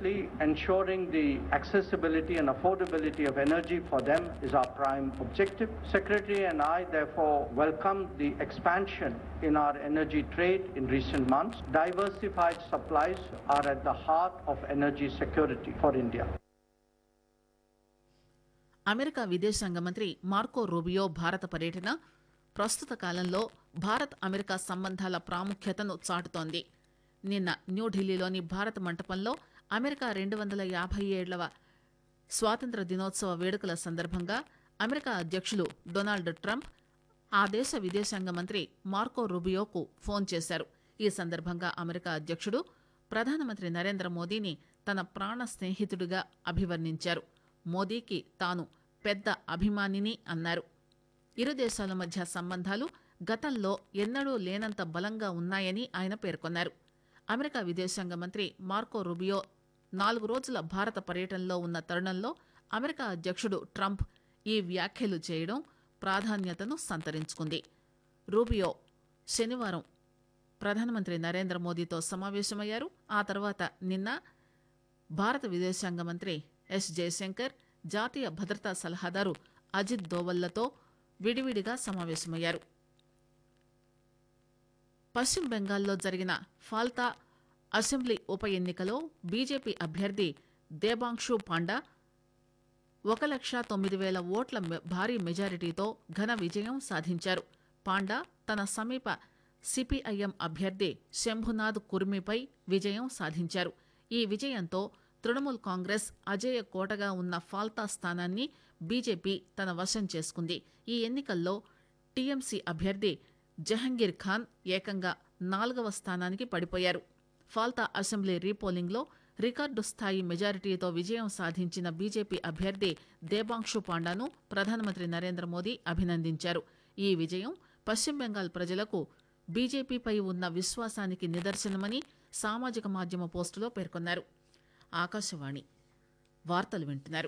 Obviously, ensuring the accessibility and affordability of energy for them is our prime objective. Secretary and I therefore welcome the expansion in our energy trade in recent months. Diversified supplies are at the heart of energy security for India. America విదేశాంగ మంత్రి Marco Rubio భారత పర్యటన ప్రస్తుత కాలంలో Bharat America సంబంధాల ప్రాముఖ్యతను చాటుతోంది నిన్న న్యూఢిల్లీలోని భారత మంటపంలో అమెరికా రెండు వందల యాభై ఏళ్లవ స్వాతంత్ర దినోత్సవ వేడుకల సందర్భంగా అమెరికా అధ్యక్షులు డొనాల్డ్ ట్రంప్ ఆ దేశ విదేశాంగ మంత్రి మార్కో రూబియోకు ఫోన్ చేశారు ఈ సందర్భంగా అమెరికా అధ్యక్షుడు ప్రధానమంత్రి నరేంద్ర మోదీని తన ప్రాణ స్నేహితుడిగా అభివర్ణించారు మోదీకి తాను పెద్ద అభిమానిని అన్నారు ఇరు దేశాల మధ్య సంబంధాలు గతంలో ఎన్నడూ లేనంత బలంగా ఉన్నాయని ఆయన పేర్కొన్నారు అమెరికా విదేశాంగ మంత్రి మార్కో రూబియో నాలుగు రోజుల భారత పర్యటనలో ఉన్న తరుణంలో అమెరికా అధ్యక్షుడు ట్రంప్ ఈ వ్యాఖ్యలు చేయడం ప్రాధాన్యతను సంతరించుకుంది రూబియో శనివారం ప్రధానమంత్రి నరేంద్ర మోదీతో సమావేశమయ్యారు ఆ తర్వాత నిన్న భారత విదేశాంగ మంత్రి ఎస్ జయశంకర్ జాతీయ భద్రతా సలహాదారు అజిత్ దోవల్లతో విడివిడిగా సమావేశమయ్యారు పశ్చిమ బెంగాల్లో జరిగిన ఫాల్తా అసెంబ్లీ ఉప ఎన్నికలో బీజేపీ అభ్యర్థి దేబాంక్షు పాండా ఒక లక్ష తొమ్మిది వేల ఓట్ల మె- భారీ మెజారిటీతో ఘన విజయం సాధించారు పాండా తన సమీప సిపిఐఎం అభ్యర్థి శంభునాథ్ కుర్మిపై విజయం సాధించారు ఈ విజయంతో తృణమూల్ కాంగ్రెస్ అజేయ కోటగా ఉన్న ఫాల్తా స్థానాన్ని బీజేపీ తన వశం చేసుకుంది ఈ ఎన్నికల్లో టీఎంసీ అభ్యర్థి జహంగీర్ ఖాన్ ఏకంగా నాలుగవ స్థానానికి పడిపోయారు ఫాల్తా అసెంబ్లీ రీపోలింగ్లో రికార్డు స్థాయి మెజారిటీతో విజయం సాధించిన బీజేపీ అభ్యర్థి దేబాంక్షు పాండాను ప్రధానమంత్రి నరేంద్ర మోదీ అభినందించారు ఈ విజయం పశ్చిమ బెంగాల్ ప్రజలకు బీజేపీపై ఉన్న విశ్వాసానికి నిదర్శనమని సామాజిక మాధ్యమ పోస్టులో పేర్కొన్నారు ఆకాశవాణి వార్తలు వింటున్నారు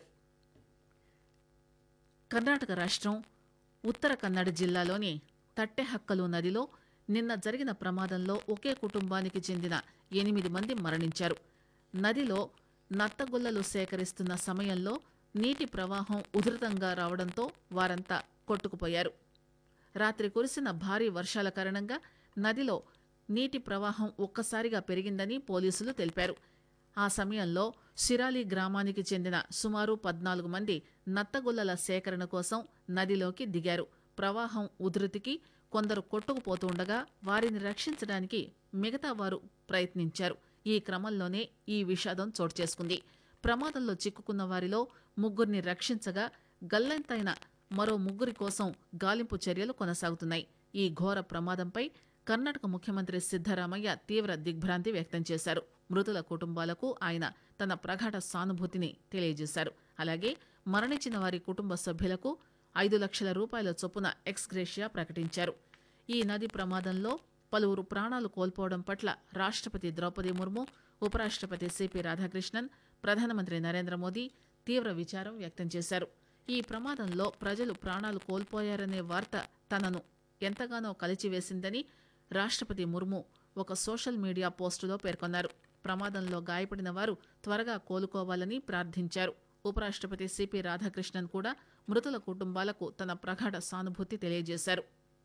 కర్ణాటక రాష్ట్రం ఉత్తర కన్నడ జిల్లాలోని తట్టెహక్కలు నదిలో నిన్న జరిగిన ప్రమాదంలో ఒకే కుటుంబానికి చెందిన ఎనిమిది మంది మరణించారు నదిలో నత్తగుల్లలు సేకరిస్తున్న సమయంలో నీటి ప్రవాహం ఉధృతంగా రావడంతో వారంతా కొట్టుకుపోయారు రాత్రి కురిసిన భారీ వర్షాల కారణంగా నదిలో నీటి ప్రవాహం ఒక్కసారిగా పెరిగిందని పోలీసులు తెలిపారు ఆ సమయంలో సిరాలి గ్రామానికి చెందిన సుమారు పద్నాలుగు మంది నత్తగుల్లల సేకరణ కోసం నదిలోకి దిగారు ప్రవాహం ఉధృతికి కొందరు కొట్టుకుపోతుండగా వారిని రక్షించడానికి మిగతా వారు ప్రయత్నించారు ఈ క్రమంలోనే ఈ విషాదం చోటు చేసుకుంది ప్రమాదంలో చిక్కుకున్న వారిలో ముగ్గురిని రక్షించగా గల్లంతైన మరో ముగ్గురి కోసం గాలింపు చర్యలు కొనసాగుతున్నాయి ఈ ఘోర ప్రమాదంపై కర్ణాటక ముఖ్యమంత్రి సిద్దరామయ్య తీవ్ర దిగ్భ్రాంతి వ్యక్తం చేశారు మృతుల కుటుంబాలకు ఆయన తన ప్రగాఢ సానుభూతిని తెలియజేశారు అలాగే మరణించిన వారి కుటుంబ సభ్యులకు ఐదు లక్షల రూపాయల చొప్పున ఎక్స్గ్రేషియా ప్రకటించారు ఈ నది ప్రమాదంలో పలువురు ప్రాణాలు కోల్పోవడం పట్ల రాష్ట్రపతి ద్రౌపది ముర్ము ఉపరాష్ట్రపతి సిపి రాధాకృష్ణన్ ప్రధానమంత్రి నరేంద్ర మోదీ తీవ్ర విచారం వ్యక్తం చేశారు ఈ ప్రమాదంలో ప్రజలు ప్రాణాలు కోల్పోయారనే వార్త తనను ఎంతగానో కలిచివేసిందని రాష్ట్రపతి ముర్ము ఒక సోషల్ మీడియా పోస్టులో పేర్కొన్నారు ప్రమాదంలో గాయపడిన వారు త్వరగా కోలుకోవాలని ప్రార్థించారు ఉపరాష్ట్రపతి సిపి రాధాకృష్ణన్ కూడా మృతుల కుటుంబాలకు తన ప్రగాఢ సానుభూతి తెలియజేశారు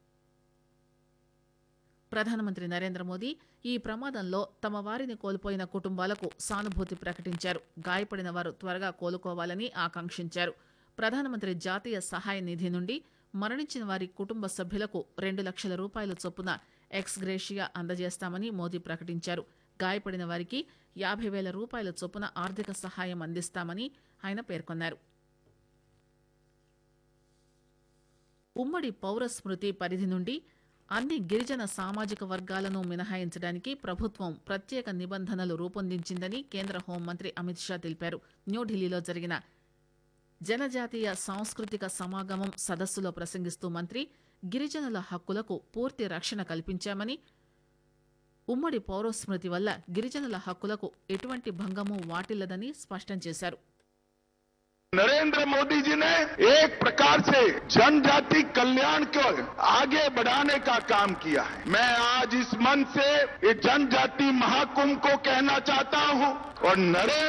ప్రధానమంత్రి నరేంద్ర మోదీ ఈ ప్రమాదంలో తమ వారిని కోల్పోయిన కుటుంబాలకు సానుభూతి ప్రకటించారు గాయపడిన వారు త్వరగా కోలుకోవాలని ఆకాంక్షించారు ప్రధానమంత్రి జాతీయ సహాయ నిధి నుండి మరణించిన వారి కుటుంబ సభ్యులకు రెండు లక్షల రూపాయల చొప్పున ఎక్స్గ్రేషియా అందజేస్తామని మోదీ ప్రకటించారు గాయపడిన వారికి యాభై వేల రూపాయల చొప్పున ఆర్థిక సహాయం అందిస్తామని ఆయన పేర్కొన్నారు ఉమ్మడి పౌర స్మృతి పరిధి నుండి అన్ని గిరిజన సామాజిక వర్గాలను మినహాయించడానికి ప్రభుత్వం ప్రత్యేక నిబంధనలు రూపొందించిందని కేంద్ర హోంమంత్రి అమిత్ షా తెలిపారు న్యూఢిల్లీలో జరిగిన జనజాతీయ సాంస్కృతిక సమాగమం సదస్సులో ప్రసంగిస్తూ మంత్రి గిరిజనుల హక్కులకు పూర్తి రక్షణ కల్పించామని ఉమ్మడి పౌరస్మృతి వల్ల గిరిజనుల హక్కులకు ఎటువంటి భంగము వాటిల్లదని స్పష్టం చేశారు नरेंद्र मोदी जी ने एक प्रकार से जनजाति कल्याण को आगे बढ़ाने का काम किया है मैं आज इस मन से ये जनजाति महाकुंभ को कहना चाहता हूं और नरेंद्र